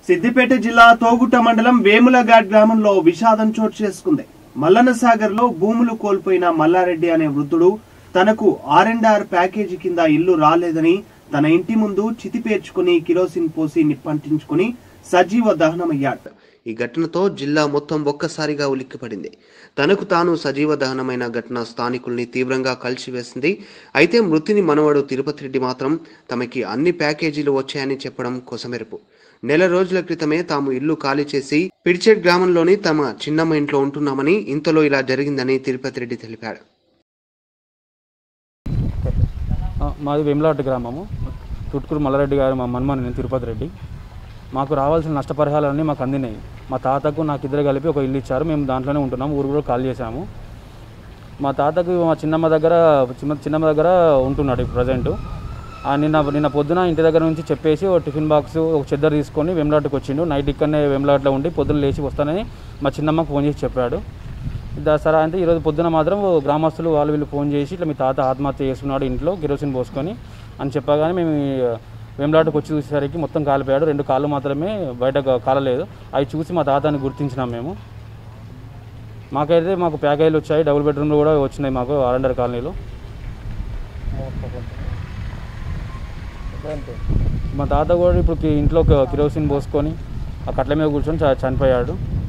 సిద్దిపేట జిల్లా తోగుట మండలం వేములఘాట్ గ్రామంలో విషాదం చోటు చేసుకుంది మల్లన్న సాగర్ లో భూములు కోల్పోయిన మల్లారెడ్డి అనే వృద్ధుడు తనకు ఆర్ అండ్ ఆర్ ప్యాకేజీ కింద ఇల్లు రాలేదని తన ఇంటి ముందు చితి పేర్చుకుని కిరోసిన్ పోసి నిప్పంటించుకుని సజీవ దహనమయ్యాడు ఈ ఘటనతో జిల్లా మొత్తం ఒక్కసారిగా ఉలిక్కిపడింది తనకు తాను సజీవ దహనమైన ఘటన స్థానికుల్ని తీవ్రంగా కలిసివేసింది అయితే మృతిని మనవడు తిరుపతి రెడ్డి మాత్రం తమకి అన్ని ప్యాకేజీలు వచ్చాయని చెప్పడం కొసమెరుపు నెల రోజుల క్రితమే తాము ఇల్లు ఖాళీ చేసి పిడిచెట్ గ్రామంలోని తమ చిన్నమ్మ ఇంట్లో ఉంటున్నామని ఇంతలో ఇలా జరిగిందని తిరుపతి రెడ్డి తెలిపాడు ఆ, మాది వేములాట గ్రామము తుట్కూరు మల్లారెడ్డి గారు మా మన్మని నేను తిరుపతి రెడ్డి మాకు రావాల్సిన నష్టపరిహారాలన్నీ మాకు అందినాయి మా తాతకు నాకు ఇద్దరు కలిపి ఒక ఇల్లు ఇచ్చారు మేము దాంట్లోనే ఉంటున్నాము ఊరు కూడా కాల్ చేసాము మా తాతకు మా చిన్నమ్మ దగ్గర చిన్న చిన్నమ్మ దగ్గర ఉంటున్నాడు ఇప్పుడు ప్రజెంట్ నిన్న నిన్న పొద్దున ఇంటి దగ్గర నుంచి చెప్పేసి ఒక టిఫిన్ బాక్స్ ఒక చెద్దరు తీసుకొని వెమ్లాట్కి వచ్చిండు నైట్ ఇక్కడనే వెమ్లాట్లో ఉండి పొద్దున లేచి వస్తానని మా చిన్నమ్మకు ఫోన్ చేసి చెప్పాడు దా సరే అంటే ఈరోజు పొద్దున మాత్రం గ్రామస్తులు వాళ్ళు వీళ్ళు ఫోన్ చేసి ఇట్లా మీ తాత ఆత్మహత్య చేసుకున్నాడు ఇంట్లో కిరోసిన్ పోసుకొని అని చెప్పగానే మేము ఈ వేములాటకు వచ్చి చూసేసరికి మొత్తం కాలిపోయాడు రెండు కాళ్ళు మాత్రమే బయట కాలలేదు అవి చూసి మా తాతని గుర్తించినాం మేము మాకైతే మాకు ప్యాకేజీలు వచ్చాయి డబుల్ బెడ్రూమ్లు కూడా వచ్చినాయి మాకు ఆరండర్ కాలనీలో మా తాత కూడా ఇప్పుడు కి- ఇంట్లో క- కిరోసిన్ పోసుకొని ఆ కట్ల మీద కూర్చొని చ- చనిపోయాడు